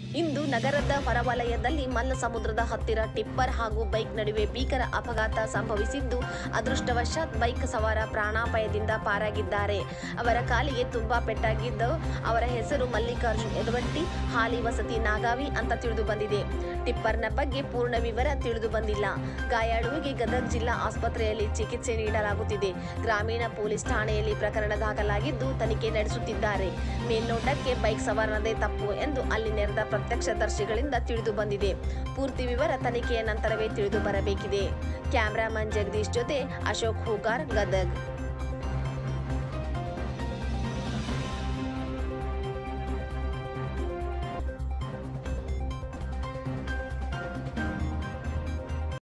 ಇಂದು ನಗರದ ಹೊರವಲಯದಲ್ಲಿ ಮಲ್ಲ ಸಮುದ್ರದ ಹತ್ತಿರ ಟಿಪ್ಪರ್ ಹಾಗೂ ಬೈಕ್ ನಡುವೆ ಭೀಕರ ಅಪಘಾತ ಸಂಭವಿಸಿದ್ದು ಅದೃಷ್ಟವಶಾತ್ ಬೈಕ್ ಸವಾರ ಪ್ರಾಣಾಪಾಯದಿಂದ ಪಾರಾಗಿದ್ದಾರೆ ಅವರ ಕಾಲಿಗೆ ತುಂಬಾ ಪೆಟ್ಟಾಗಿದ್ದು ಅವರ ಹೆಸರು ಮಲ್ಲಿಕಾರ್ಜುನ್ ಯದವಟ್ಟಿ ಹಾಲಿ ವಸತಿ ನಾಗಾವಿ ಅಂತ ತಿಳಿದು ಬಂದಿದೆ ಟಿಪ್ಪರ್ನ ಬಗ್ಗೆ ಪೂರ್ಣ ವಿವರ ತಿಳಿದು ಬಂದಿಲ್ಲ ಗಾಯಾಳುವಿಗೆ ಗದಗ ಜಿಲ್ಲಾ ಆಸ್ಪತ್ರೆಯಲ್ಲಿ ಚಿಕಿತ್ಸೆ ನೀಡಲಾಗುತ್ತಿದೆ ಗ್ರಾಮೀಣ ಪೊಲೀಸ್ ಠಾಣೆಯಲ್ಲಿ ಪ್ರಕರಣ ದಾಖಲಾಗಿದ್ದು ತನಿಖೆ ನಡೆಸುತ್ತಿದ್ದಾರೆ ಮೇಲ್ನೋಟಕ್ಕೆ ಬೈಕ್ ಸವಾರನದೇ ತಪ್ಪು ಎಂದು ಅಲ್ಲಿ ನೆರೆದ ಪ್ರತ್ಯಕ್ಷದರ್ಶಿಗಳಿಂದ ತಿಳಿದು ಬಂದಿದೆ ಪೂರ್ತಿ ವಿವರ ತನಿಖೆಯ ನಂತರವೇ ತಿಳಿದು ಬರಬೇಕಿದೆ ಕ್ಯಾಮ್ರಾಮನ್ ಜಗದೀಶ್ ಜೊತೆ ಅಶೋಕ್ ಹೂಗಾರ್ ಗದಗ್